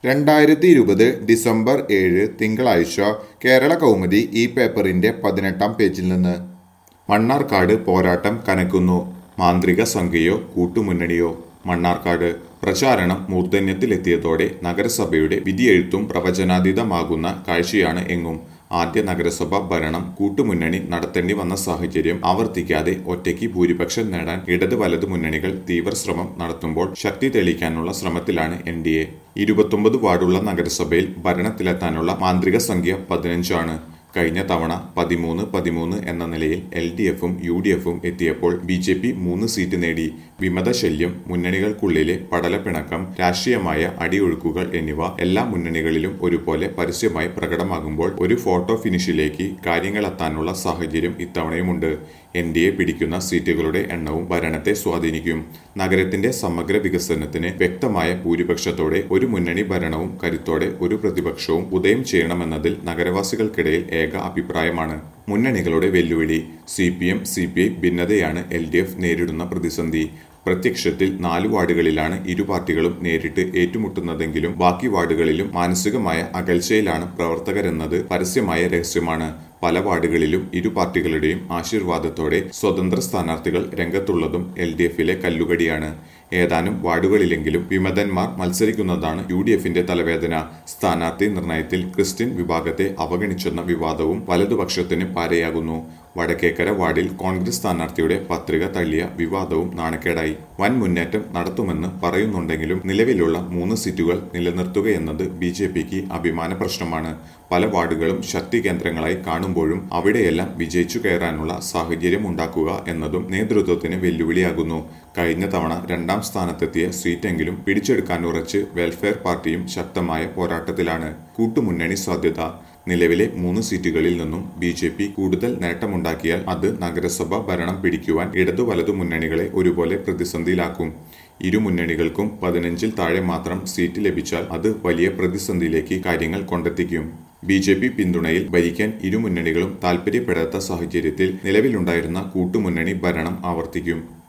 രണ്ടായിരത്തി ഇരുപത് ഡിസംബർ ഏഴ് തിങ്കളാഴ്ച കേരള കൗമുദി ഈ പേപ്പറിന്റെ പതിനെട്ടാം പേജിൽ നിന്ന് മണ്ണാർക്കാട് പോരാട്ടം കനക്കുന്നു മാന്ത്രിക സംഖ്യയോ കൂട്ടുമുന്നണിയോ മണ്ണാർക്കാട് പ്രചാരണം മൂർധന്യത്തിലെത്തിയതോടെ നഗരസഭയുടെ വിധിയെഴുത്തും പ്രവചനാതീതമാകുന്ന കാഴ്ചയാണ് എങ്ങും ആദ്യ നഗരസഭ ഭരണം കൂട്ടുമുന്നണി നടത്തേണ്ടി വന്ന സാഹചര്യം ആവർത്തിക്കാതെ ഒറ്റയ്ക്ക് ഭൂരിപക്ഷം നേടാൻ ഇടത് വലത് മുന്നണികൾ തീവ്ര ശ്രമം നടത്തുമ്പോൾ ശക്തി തെളിയിക്കാനുള്ള ശ്രമത്തിലാണ് എൻ ഡി എ ഇരുപത്തൊമ്പത് വാർഡുള്ള നഗരസഭയിൽ ഭരണത്തിലെത്താനുള്ള മാന്ത്രിക സംഖ്യ പതിനഞ്ചാണ് കഴിഞ്ഞ തവണ പതിമൂന്ന് പതിമൂന്ന് എന്ന നിലയിൽ എൽ ഡി എഫും യു ഡി എഫും എത്തിയപ്പോൾ ബി ജെ പി മൂന്ന് സീറ്റ് നേടി വിമതശല്യം മുന്നണികൾക്കുള്ളിലെ പടലപ്പിണക്കം രാഷ്ട്രീയമായ അടിയൊഴുക്കുകൾ എന്നിവ എല്ലാ മുന്നണികളിലും ഒരുപോലെ പരസ്യമായി പ്രകടമാകുമ്പോൾ ഒരു ഫോട്ടോ ഫിനിഷിലേക്ക് കാര്യങ്ങളെത്താനുള്ള സാഹചര്യം ഇത്തവണയുമുണ്ട് എൻ ഡി എ പിടിക്കുന്ന സീറ്റുകളുടെ എണ്ണവും ഭരണത്തെ സ്വാധീനിക്കും നഗരത്തിന്റെ സമഗ്ര വികസനത്തിന് വ്യക്തമായ ഭൂരിപക്ഷത്തോടെ ഒരു മുന്നണി ഭരണവും കരുത്തോടെ ഒരു പ്രതിപക്ഷവും ഉദയം ചെയ്യണമെന്നതിൽ നഗരവാസികൾക്കിടയിൽ ഏക അഭിപ്രായമാണ് മുന്നണികളുടെ വെല്ലുവിളി C P M C P I ഭിന്നതയാണ് എൽ ഡി എഫ് നേരിടുന്ന പ്രതിസന്ധി പ്രത്യക്ഷത്തിൽ നാല് വാർഡുകളിലാണ് ഇരു പാർട്ടികളും നേരിട്ട് ഏറ്റുമുട്ടുന്നതെങ്കിലും ബാക്കി വാർഡുകളിലും മാനസികമായ അകൽച്ചയിലാണ് പ്രവർത്തകരെന്നത് പരസ്യമായ രഹസ്യമാണ് പല വാർഡുകളിലും ഇരു പാർട്ടികളുടെയും ആശീർവാദത്തോടെ സ്വതന്ത്ര സ്ഥാനാർത്ഥികൾ രംഗത്തുള്ളതും എൽ ഡി എഫിലെ കല്ലുകടിയാണ് ഏതാനും വാർഡുകളിലെങ്കിലും വിമതന്മാർ മത്സരിക്കുന്നതാണ് യു ഡി എഫിന്റെ തലവേദന സ്ഥാനാർത്ഥി നിർണയത്തിൽ ക്രിസ്ത്യൻ വിഭാഗത്തെ അവഗണിച്ചെന്ന വിവാദവും വലതുപക്ഷത്തിന് പാരയാകുന്നു വടക്കേക്കര വാർഡിൽ കോൺഗ്രസ് സ്ഥാനാർത്ഥിയുടെ പത്രിക തള്ളിയ വിവാദവും നാണക്കേടായി വൻ മുന്നേറ്റം നടത്തുമെന്ന് പറയുന്നുണ്ടെങ്കിലും നിലവിലുള്ള മൂന്ന് സീറ്റുകൾ നിലനിർത്തുകയെന്നത് ബി ജെ പിക്ക് അഭിമാന പ്രശ്നമാണ് പല വാർഡുകളും ശക്തി കേന്ദ്രങ്ങളായി കാണുമ്പോഴും അവിടെയെല്ലാം വിജയിച്ചു കയറാനുള്ള സാഹചര്യം ഉണ്ടാക്കുക എന്നതും നേതൃത്വത്തിന് വെല്ലുവിളിയാകുന്നു കഴിഞ്ഞ തവണ രണ്ടാം സ്ഥാനത്തെത്തിയ സീറ്റെങ്കിലും പിടിച്ചെടുക്കാനുറച്ച് വെൽഫെയർ പാർട്ടിയും ശക്തമായ പോരാട്ടത്തിലാണ് കൂട്ടുമുന്നണി സാധ്യത നിലവിലെ മൂന്ന് സീറ്റുകളിൽ നിന്നും ബി ജെ പി കൂടുതൽ നേട്ടമുണ്ടാക്കിയാൽ അത് നഗരസഭ ഭരണം പിടിക്കുവാൻ ഇടതു വലതു മുന്നണികളെ ഒരുപോലെ പ്രതിസന്ധിയിലാക്കും ഇരു മുന്നണികൾക്കും പതിനഞ്ചിൽ താഴെ മാത്രം സീറ്റ് ലഭിച്ചാൽ അത് വലിയ പ്രതിസന്ധിയിലേക്ക് കാര്യങ്ങൾ കൊണ്ടെത്തിക്കും ബി ജെ പി പിന്തുണയിൽ ഭരിക്കാൻ ഇരു മുന്നണികളും താൽപര്യപ്പെടാത്ത സാഹചര്യത്തിൽ നിലവിലുണ്ടായിരുന്ന കൂട്ടുമുന്നണി ഭരണം ആവർത്തിക്കും